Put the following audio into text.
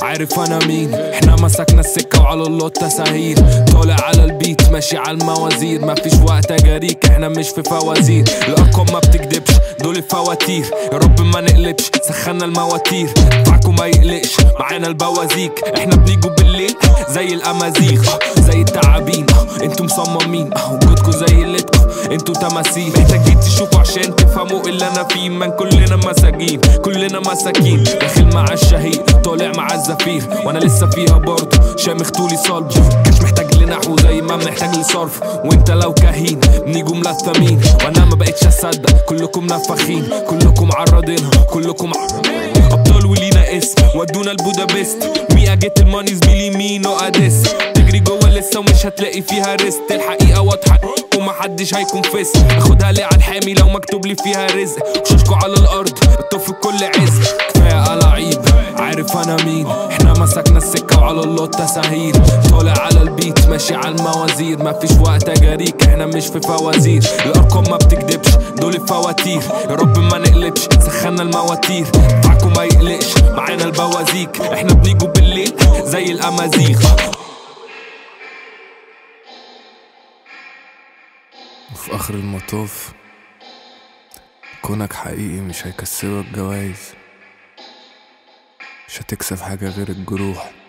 عارف انا مين احنا مسكنا السكة وعلى الله التساهيل طالع على البيت ماشي على الموازير مفيش وقت اجاريك احنا مش في فوازير الارقام ما بتكدبش دول الفواتير يا رب ما نقلبش سخنا المواتير دفعكم ما يقلقش معانا البوازيك احنا بنيجوا بالليل زي الامازيغ زي التعابين انتوا مصممين وجودكوا زي الليتكم انتوا تماثيل محتاجين تشوفوا عشان تفهموا اللي انا فيه من كلنا مساجين كلنا مساكين داخل مع الشهيد طالع مع الزفير وانا لسه فيها برضه شامخ طولي صلب كانش محتاج لنحو زي ما بنحتاج لصرف وانت لو كهين بنيجوا ملثمين وانا ما بقتش اصدق كلكم نفخين كلكم عرضينها كلكم ابطال ولينا اسم ودونا البودابست ميا جيت الماني زميلي مينو اديس تجري جوه لسه ومش هتلاقي فيها ريست الحقيقه واضحه ومحدش هيكون فيس اخدها ليه على الحامي لو مكتوب لي فيها رزق وشوشكوا على الارض الطف كل عز كفايه لعيب عارف انا مين احنا مسكنا السكه وعلى الله التساهيل طالع على البيت ماشي على الموازير مفيش وقت اجاريك احنا مش في فوازير الارقام ما بتكدبش دول الفواتير يا رب ما نقلبش سخنا المواتير دفعكم ما يقلقش معانا البوازيك احنا بنيجوا بالليل زي الامازيغ وفي آخر المطاف كونك حقيقي مش هيكسبك جوايز مش هتكسب حاجة غير الجروح